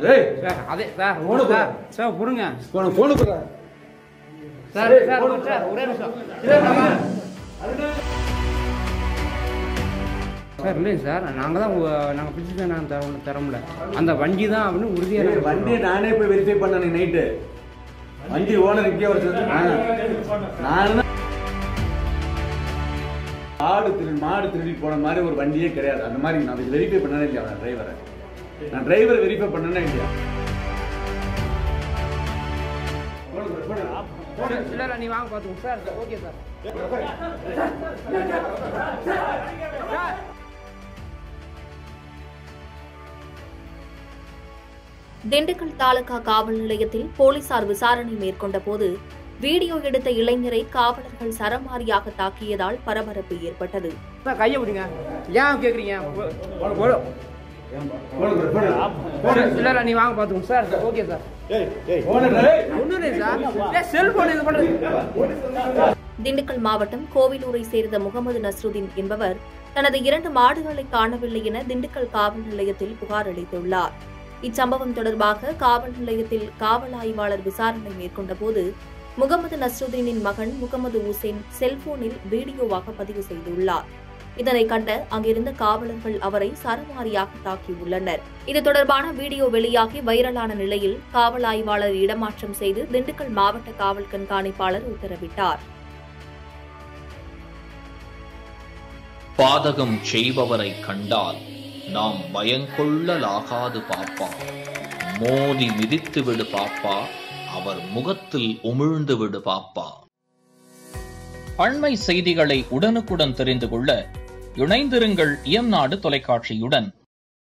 ஏய் சார் அதே சார் போடு, சார் சார் புடுங்க உனக்கு போனு போடுறா சார் சார் சார் ஒரே நிமிஷம் சார் இல்லைங்க சார் நாங்கள் தான் நாங்கள் பிடிச்சி தான் நாங்கள் தர தர முடியல அந்த வண்டி தான் அப்படின்னு ஏய், உறுதியாக வண்டியை நானே போய் வெரிஃபை பண்ணேன் நைட்டு வண்டி ஓனர் இங்கே வர சொல்லி நான் மாடு திரு மாடு திருடி போன மாதிரி ஒரு வண்டியே கிடையாது அந்த மாதிரி நான் வெரிஃபை பண்ணனே இல்லையா நான் டிரைவரை நான் டிரைவரை வெரிஃபை பண்ணனே இல்லையா இல்லை இல்லை நீ வாங்க பார்த்துக்கோங்க sir okay sir Dindigul taluka காவல் நிலையத்தில் போலீசார் விசாரணை மேற்கொண்ட போது வீடியோ எடுத்த இளைஞரை காவலர்கள் சரமாரியாக தாக்கியதால் பரபரப்பு ஏற்பட்டது சார் கையை விடுங்க ஏன் கேட்குறீங்க இல்லை இல்லை நீ வாங்க பார்த்துக்கோங்க சார் ஓகே சார் ஒன்றும் இல்லை சார் செல்ஃபோன் இது பண்ணுறது திண்டுக்கல் மாவட்டம் கோவிலூரை சேர்ந்த முகமது நஸ்ருதீன் என்பவர் தனது இரண்டு மாடுகளை காணவில்லை என திண்டுக்கல் காவல் நிலையத்தில் புகார் அளித்துள்ளார் இச்சம்பவம் தொடர்பாக காவல் நிலையத்தில் காவல் ஆய்வாளர் விசாரணை மேற்கொண்ட போது முகமது நஸ்ருதீனின் மகன் முகமது உசேன் செல்போனில் வீடியோவாக பதிவு செய்துள்ளார் இதனை கண்ட அங்கிருந்த காவலர்கள் அவரை சரமாரியாக தாக்கியுள்ளனர் இது தொடர்பான வீடியோ வெளியாகி வைரலான நிலையில் காவல் ஆய்வாளர் இடமாற்றம் செய்து திண்டுக்கல் மாவட்ட காவல் கண்காணிப்பாளர் உத்தரவிட்டார் பாதகம் செய்பவரை கண்டால் நாம் பயங்கொள்ளலாகாது பாப்பா மோதி மிதித்து விடு பாப்பா அவர் முகத்தில் உமிழ்ந்து விடு பாப்பா அண்மை செய்திகளை உடனுக்குடன் தெரிந்து கொள்ள இணைந்திருங்கள் இயம்நாடு தொலைக்காட்சியுடன்